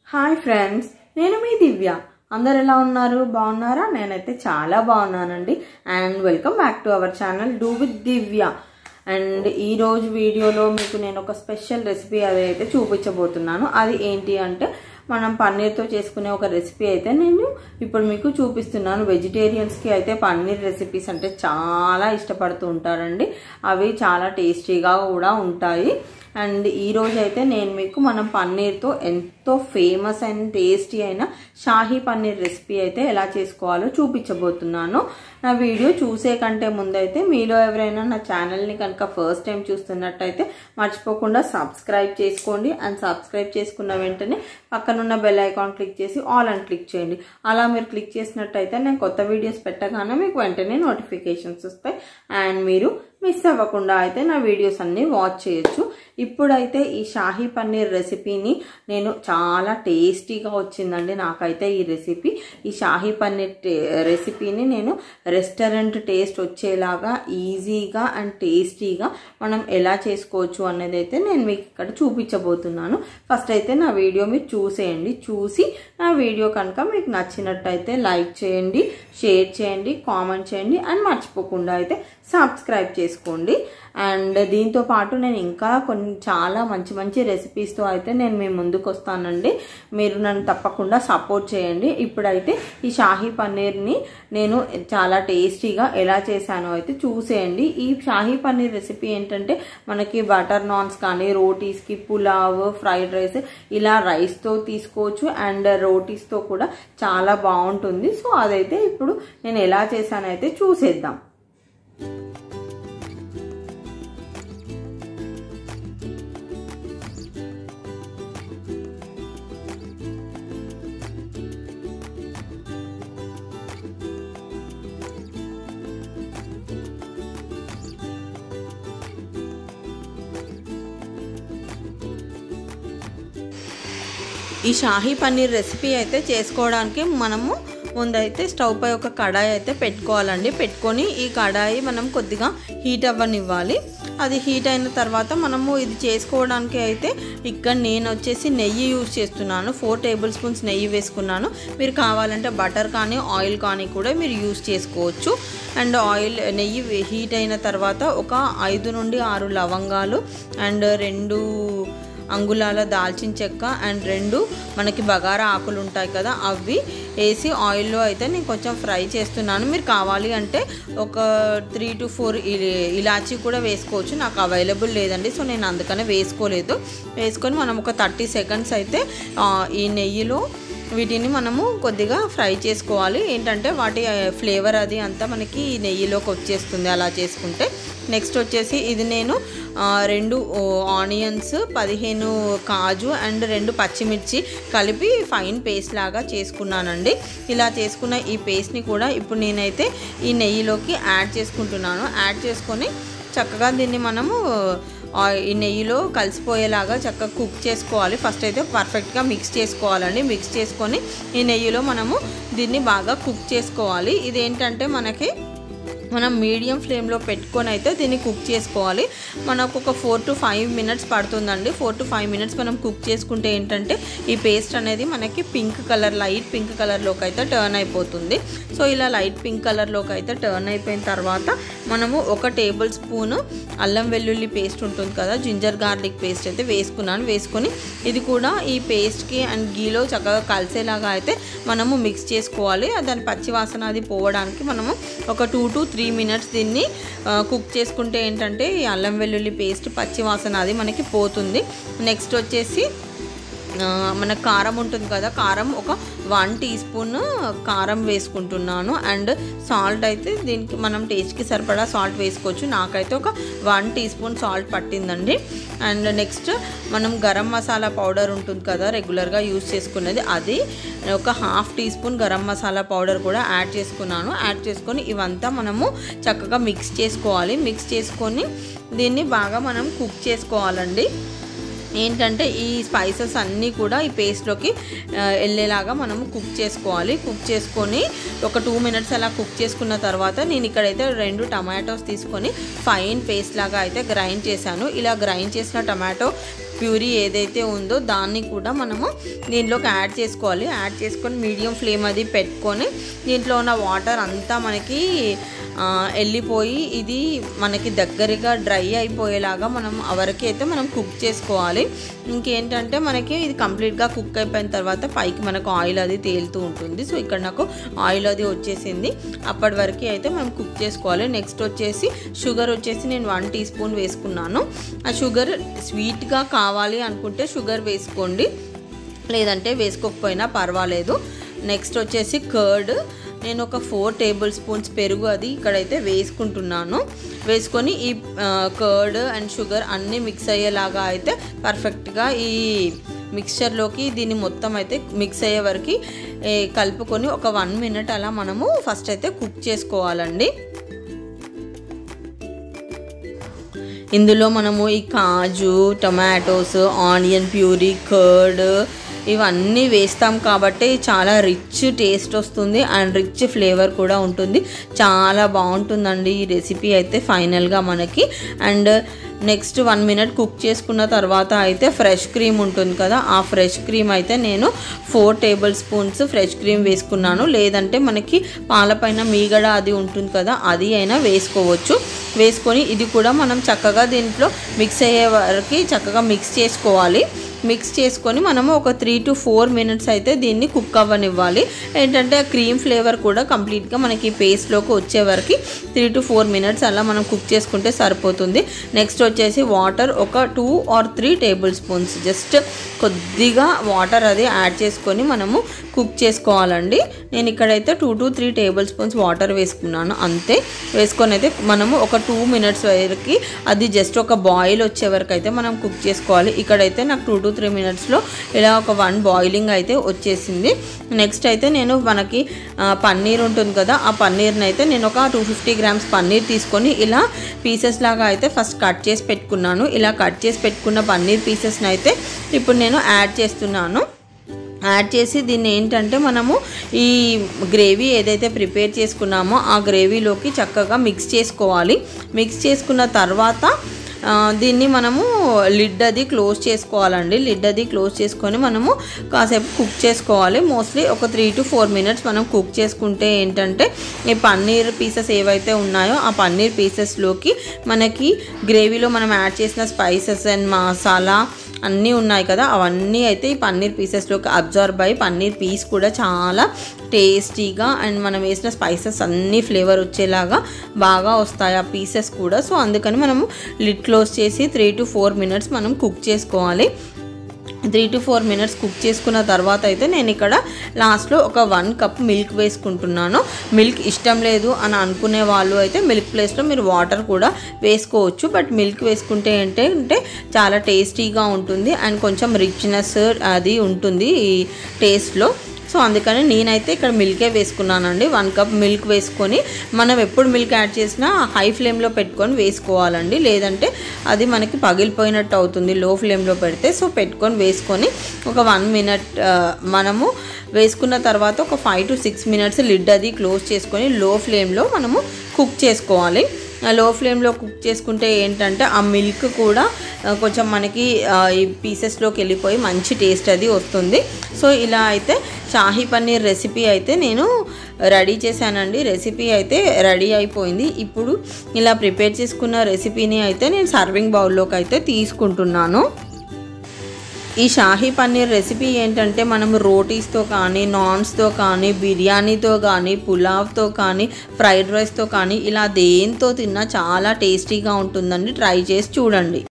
hi friends నేను మీ దివ్య అందరు ఎలా ఉన్నారు బాగున్నారా నేనైతే చాలా బాగున్నానండి and welcome back to our channel do with Divya and ఈ రోజు వీడియోలో మీకు నేను ఒక స్పెషల్ రెసిపీ అది అయితే చూపించబోతున్నాను అది ఏంటి అంటే మనం పన్నీర్తో చేసుకునే ఒక రెసిపీ అయితే నేను ఇప్పుడు మీకు చూపిస్తున్నాను వెజిటేరియన్స్కి అయితే పన్నీర్ రెసిపీస్ అంటే చాలా ఇష్టపడుతూ ఉంటారండి అవి చాలా టేస్టీగా కూడా ఉంటాయి అండ్ ఈ రోజు అయితే నేను మీకు మనం పన్నీర్తో ఎంతో ఫేమస్ అండ్ టేస్టీ అయిన షాహీ పన్నీర్ రెసిపీ అయితే ఎలా చేసుకోవాలో చూపించబోతున్నాను నా వీడియో చూసే కంటే ముందైతే మీలో ఎవరైనా నా ఛానల్ని కనుక ఫస్ట్ టైం చూస్తున్నట్టయితే మర్చిపోకుండా సబ్స్క్రైబ్ చేసుకోండి అండ్ సబ్స్క్రైబ్ చేసుకున్న వెంటనే పక్కనున్న బెల్ ఐకాన్ క్లిక్ చేసి ఆల్ అని క్లిక్ చేయండి అలా మీరు క్లిక్ చేసినట్టయితే నేను కొత్త వీడియోస్ పెట్టగానే మీకు వెంటనే నోటిఫికేషన్స్ వస్తాయి అండ్ మీరు మిస్ అవ్వకుండా అయితే నా వీడియోస్ అన్నీ వాచ్ చేయొచ్చు ఇప్పుడైతే ఈ షాహీ పన్నీర్ రెసిపీని నేను చాలా టేస్టీగా వచ్చిందండి నాకైతే ఈ రెసిపీ ఈ షాహీ పన్నీర్ రెసిపీని నేను రెస్టారెంట్ టేస్ట్ వచ్చేలాగా ఈజీగా అండ్ టేస్టీగా మనం ఎలా చేసుకోవచ్చు అనేది అయితే నేను మీకు ఇక్కడ చూపించబోతున్నాను ఫస్ట్ అయితే నా వీడియో మీరు చూసేయండి చూసి నా వీడియో కనుక మీకు నచ్చినట్టయితే లైక్ చేయండి షేర్ చేయండి కామెంట్ చేయండి అండ్ మర్చిపోకుండా అయితే సబ్స్క్రైబ్ చేసుకోండి అండ్ దీంతో పాటు నేను ఇంకా కొన్ని చాలా మంచి మంచి రెసిపీస్తో అయితే నేను మీ ముందుకు వస్తానండి మీరు నన్ను తప్పకుండా సపోర్ట్ చేయండి ఇప్పుడైతే ఈ షాహీ పన్నీర్ని నేను చాలా టేస్టీగా ఎలా చేశానో అయితే చూసేయండి ఈ షాహీ పన్నీర్ రెసిపీ ఏంటంటే మనకి బటర్ నాన్స్ కానీ రోటీస్కి పులావ్ ఫ్రైడ్ రైస్ ఇలా రైస్తో తీసుకోవచ్చు అండ్ రోటీస్తో కూడా చాలా బాగుంటుంది సో అదైతే ఇప్పుడు నేను ఎలా చేశానో అయితే చూసేద్దాం ఈ షాహీ పన్నీర్ రెసిపీ అయితే చేసుకోవడానికి మనము ముందైతే స్టవ్ పై ఒక కడాయి అయితే పెట్టుకోవాలండి పెట్టుకొని ఈ కడాయి మనం కొద్దిగా హీట్ అవ్వనివ్వాలి అది హీట్ అయిన తర్వాత మనము ఇది చేసుకోవడానికి అయితే ఇక్కడ నేను వచ్చేసి నెయ్యి యూజ్ చేస్తున్నాను ఫోర్ టేబుల్ స్పూన్స్ నెయ్యి వేసుకున్నాను మీరు కావాలంటే బటర్ కానీ ఆయిల్ కానీ కూడా మీరు యూజ్ చేసుకోవచ్చు అండ్ ఆయిల్ నెయ్యి హీట్ అయిన తర్వాత ఒక ఐదు నుండి ఆరు లవంగాలు అండ్ రెండు అంగుళాల దాల్చిన చెక్క అండ్ రెండు మనకి బగారా ఆకులు ఉంటాయి కదా అవి వేసి ఆయిల్లో అయితే నేను కొంచెం ఫ్రై చేస్తున్నాను మీరు కావాలి అంటే ఒక త్రీ టు ఫోర్ ఇలాచీ కూడా వేసుకోవచ్చు నాకు అవైలబుల్ లేదండి సో నేను అందుకనే వేసుకోలేదు వేసుకొని మనం ఒక థర్టీ సెకండ్స్ అయితే ఈ నెయ్యిలో వీటిని మనము కొద్దిగా ఫ్రై చేసుకోవాలి ఏంటంటే వాటి ఫ్లేవర్ అది అంతా మనకి నెయ్యిలోకి వచ్చేస్తుంది అలా చేసుకుంటే నెక్స్ట్ వచ్చేసి ఇది నేను రెండు ఆనియన్స్ పదిహేను కాజు అండ్ రెండు పచ్చిమిర్చి కలిపి ఫైన్ పేస్ట్ లాగా చేసుకున్నానండి ఇలా చేసుకున్న ఈ పేస్ట్ని కూడా ఇప్పుడు నేనైతే ఈ నెయ్యిలోకి యాడ్ చేసుకుంటున్నాను యాడ్ చేసుకొని చక్కగా దీన్ని మనము ఈ నెయ్యిలో కలిసిపోయేలాగా చక్కగా కుక్ చేసుకోవాలి ఫస్ట్ అయితే పర్ఫెక్ట్గా మిక్స్ చేసుకోవాలండి మిక్స్ చేసుకొని ఈ నెయ్యిలో మనము దీన్ని బాగా కుక్ చేసుకోవాలి ఇదేంటంటే మనకి మనం మీడియం ఫ్లేమ్లో పెట్టుకొని అయితే దీన్ని కుక్ చేసుకోవాలి మనకు ఒక ఫోర్ టు ఫైవ్ మినిట్స్ పడుతుందండి ఫోర్ టు ఫైవ్ మినిట్స్ మనం కుక్ చేసుకుంటే ఏంటంటే ఈ పేస్ట్ అనేది మనకి పింక్ కలర్ లైట్ పింక్ కలర్లోకి అయితే టర్న్ అయిపోతుంది సో ఇలా లైట్ పింక్ కలర్లోకి అయితే టర్న్ అయిపోయిన తర్వాత మనము ఒక టేబుల్ స్పూన్ అల్లం వెల్లుల్లి పేస్ట్ ఉంటుంది కదా జింజర్ గార్లిక్ పేస్ట్ అయితే వేసుకున్నాను వేసుకొని ఇది కూడా ఈ పేస్ట్కి అండ్ గీలో చక్కగా కలిసేలాగా అయితే మనము మిక్స్ చేసుకోవాలి దాని పచ్చివాసన అది పోవడానికి మనము ఒక టూ టు త్రీ మినిట్స్ దీన్ని కుక్ చేసుకుంటే ఏంటంటే ఈ అల్లం వెల్లుల్లి పేస్ట్ పచ్చి వాసన అది మనకి పోతుంది నెక్స్ట్ వచ్చేసి మన కారం ఉంటుంది కదా కారం ఒక వన్ టీ స్పూన్ కారం వేసుకుంటున్నాను అండ్ సాల్ట్ అయితే దీనికి మనం టేస్ట్కి సరిపడా సాల్ట్ వేసుకోవచ్చు నాకైతే ఒక వన్ టీ స్పూన్ సాల్ట్ పట్టిందండి అండ్ నెక్స్ట్ మనం గరం మసాలా పౌడర్ ఉంటుంది కదా రెగ్యులర్గా యూజ్ చేసుకునేది అది ఒక half teaspoon garam masala powder కూడా యాడ్ చేసుకున్నాను యాడ్ చేసుకొని ఇవంతా మనము చక్కగా మిక్స్ చేసుకోవాలి మిక్స్ చేసుకొని దీన్ని బాగా మనం కుక్ చేసుకోవాలండి ఏంటంటే ఈ స్పైసెస్ అన్నీ కూడా ఈ పేస్ట్లోకి వెళ్ళేలాగా మనము కుక్ చేసుకోవాలి కుక్ చేసుకొని ఒక టూ మినిట్స్ అలా కుక్ చేసుకున్న తర్వాత నేను ఇక్కడైతే రెండు టమాటోస్ తీసుకొని ఫైన్ పేస్ట్ లాగా అయితే గ్రైండ్ చేశాను ఇలా గ్రైండ్ చేసిన టమాటో ప్యూరీ ఏదైతే ఉందో దాన్ని కూడా మనము దీంట్లోకి యాడ్ చేసుకోవాలి యాడ్ చేసుకొని మీడియం ఫ్లేమ్ అది పెట్టుకొని దీంట్లో ఉన్న వాటర్ అంతా మనకి ఆ, వెళ్ళిపోయి ఇది మనకి దగ్గరగా డ్రై అయిపోయేలాగా మనం వరకు అయితే మనం కుక్ చేసుకోవాలి ఇంకేంటంటే మనకి ఇది కంప్లీట్గా కుక్ అయిపోయిన తర్వాత పైకి మనకు ఆయిల్ అది తేలుతూ ఉంటుంది సో ఇక్కడ నాకు ఆయిల్ అది వచ్చేసింది అప్పటి వరకు అయితే మనం కుక్ చేసుకోవాలి నెక్స్ట్ వచ్చేసి షుగర్ వచ్చేసి నేను వన్ టీ స్పూన్ వేసుకున్నాను ఆ షుగర్ స్వీట్గా కావాలి అనుకుంటే షుగర్ వేసుకోండి లేదంటే వేసుకోకపోయినా పర్వాలేదు నెక్స్ట్ వచ్చేసి కర్డ్ నేను ఒక ఫోర్ టేబుల్ స్పూన్స్ పెరుగు అది ఇక్కడైతే వేసుకుంటున్నాను వేసుకొని ఈ కర్డ్ అండ్ షుగర్ అన్నీ మిక్స్ అయ్యేలాగా అయితే పర్ఫెక్ట్గా ఈ మిక్స్చర్లోకి దీన్ని మొత్తం అయితే మిక్స్ అయ్యే వరకు ఏ, కలుపుకొని ఒక వన్ మినిట్ అలా మనము ఫస్ట్ అయితే కుక్ చేసుకోవాలండి ఇందులో మనము ఈ కాజు టొమాటోస్ ఆనియన్ ప్యూరీ కర్డ్ ఇవన్నీ వేస్తాం కాబట్టి చాలా రిచ్ టేస్ట్ వస్తుంది అండ్ రిచ్ ఫ్లేవర్ కూడా ఉంటుంది చాలా బాగుంటుందండి ఈ రెసిపీ అయితే ఫైనల్గా మనకి and next one minute cook చేసుకున్న తర్వాత అయితే ఫ్రెష్ క్రీమ్ ఉంటుంది కదా ఆ ఫ్రెష్ క్రీమ్ అయితే నేను four tablespoons fresh cream వేసుకున్నాను లేదంటే మనకి పాలపైన మీగడ అది ఉంటుంది కదా అది అయినా వేసుకోవచ్చు వేసుకొని ఇది కూడా మనం చక్కగా దీంట్లో మిక్స్ అయ్యే వరకు చక్కగా మిక్స్ చేసుకోవాలి మిక్స్ చేసుకొని మనము ఒక త్రీ టు ఫోర్ మినిట్స్ అయితే దీన్ని కుక్ అవ్వనివ్వాలి ఏంటంటే ఆ క్రీమ్ ఫ్లేవర్ కూడా కంప్లీట్గా మనకి పేస్ట్లోకి వచ్చే వరకు త్రీ టు ఫోర్ మినిట్స్ అలా మనం కుక్ చేసుకుంటే సరిపోతుంది నెక్స్ట్ వచ్చేసి వాటర్ ఒక two or three tablespoons just కొద్దిగా వాటర్ అది యాడ్ చేసుకొని మనము కుక్ చేసుకోవాలండి నేను ఇక్కడైతే two to three tablespoons water వేసుకున్నాను అంతే వేసుకొని అయితే మనము ఒక టూ మినిట్స్ వరకు అది జస్ట్ ఒక బాయిల్ వచ్చే వరకు అయితే మనం కుక్ చేసుకోవాలి ఇక్కడైతే నాకు టూ టు త్రీ మినిట్స్లో ఇలా ఒక వన్ బాయిలింగ్ అయితే వచ్చేసింది నెక్స్ట్ అయితే నేను మనకి ఆ, పన్నీర్ ఉంటుంది కదా ఆ పన్నీర్ని అయితే నేను ఒక టూ ఫిఫ్టీ గ్రామ్స్ పన్నీర్ తీసుకొని ఇలా పీసెస్ లాగా అయితే ఫస్ట్ కట్ చేసి పెట్టుకున్నాను ఇలా కట్ చేసి పెట్టుకున్న పన్నీర్ పీసెస్ని అయితే ఇప్పుడు నేను యాడ్ చేస్తున్నాను యాడ్ చేసి దీన్ని ఏంటంటే మనము ఈ గ్రేవీ ఏదైతే ప్రిపేర్ చేసుకున్నామో ఆ గ్రేవీలోకి చక్కగా మిక్స్ చేసుకోవాలి మిక్స్ చేసుకున్న తర్వాత ఆ, దీన్ని మనము లిడ్ అది క్లోజ్ చేసుకోవాలండి లిడ్ అది క్లోజ్ చేసుకొని మనము కాసేపు కుక్ చేసుకోవాలి మోస్ట్లీ ఒక త్రీ టు ఫోర్ మినిట్స్ మనం కుక్ చేసుకుంటే ఏంటంటే ఈ పన్నీర్ పీసెస్ ఏవైతే ఉన్నాయో ఆ పన్నీర్ పీసెస్లోకి మనకి గ్రేవీలో మనం యాడ్ చేసిన స్పైసెస్ అండ్ మసాలా అన్నీ ఉన్నాయి కదా అవన్నీ అయితే ఈ పన్నీర్ పీసెస్లోకి అబ్జర్వ్ అయ్యి పన్నీర్ పీస్ కూడా చాలా టేస్టీగా అండ్ మనం వేసిన స్పైసెస్ అన్నీ ఫ్లేవర్ వచ్చేలాగా బాగా వస్తాయి ఆ పీసెస్ కూడా సో అందుకని మనము లిడ్ క్లోజ్ చేసి త్రీ టు ఫోర్ మినిట్స్ మనం కుక్ చేసుకోవాలి three to four minutes cook చేసుకున్న తర్వాత అయితే నేను ఇక్కడ లాస్ట్లో ఒక వన్ కప్ మిల్క్ వేసుకుంటున్నాను మిల్క్ ఇష్టం లేదు అని అనుకునే వాళ్ళు అయితే మిల్క్ ప్లేస్లో మీరు వాటర్ కూడా వేసుకోవచ్చు బట్ మిల్క్ వేసుకుంటే ఏంటంటే అంటే చాలా టేస్టీగా ఉంటుంది అండ్ కొంచెం రిచ్నెస్ అది ఉంటుంది ఈ టేస్ట్లో సో అందుకని నేనైతే ఇక్కడ మిల్కే వేసుకున్నానండి వన్ కప్ మిల్క్ వేసుకొని మనం ఎప్పుడు మిల్క్ యాడ్ చేసినా హై ఫ్లేమ్లో పెట్టుకొని వేసుకోవాలండి లేదంటే అది మనకి పగిలిపోయినట్టు అవుతుంది లో ఫ్లేమ్లో పెడితే సో పెట్టుకొని వేసుకొని ఒక వన్ మినిట్ మనము వేసుకున్న తర్వాత ఒక five to six minutes lid అది క్లోజ్ చేసుకొని లో ఫ్లేమ్లో మనము కుక్ చేసుకోవాలి లో ఫ్లేమ్లో కుక్ చేసుకుంటే ఏంటంటే ఆ మిల్క్ కూడా ఆ, కొంచెం మనకి ఆ, ఈ పీసెస్లోకి వెళ్ళిపోయి మంచి టేస్ట్ అది వస్తుంది సో ఇలా అయితే షాహీ పన్నీర్ రెసిపీ అయితే నేను రెడీ చేశానండి రెసిపీ అయితే రెడీ అయిపోయింది ఇప్పుడు ఇలా ప్రిపేర్ చేసుకున్న రెసిపీని అయితే నేను సర్వింగ్ బౌల్లోకి అయితే తీసుకుంటున్నాను ఈ షాహీ పన్నీర్ రెసిపీ ఏంటంటే మనం రోటీస్తో కానీ నాన్స్తో కానీ బిర్యానీతో కానీ పులావ్తో కానీ ఫ్రైడ్ రైస్తో కానీ ఇలా దేంతో తిన్నా చాలా టేస్టీగా ఉంటుందండి ట్రై చేసి చూడండి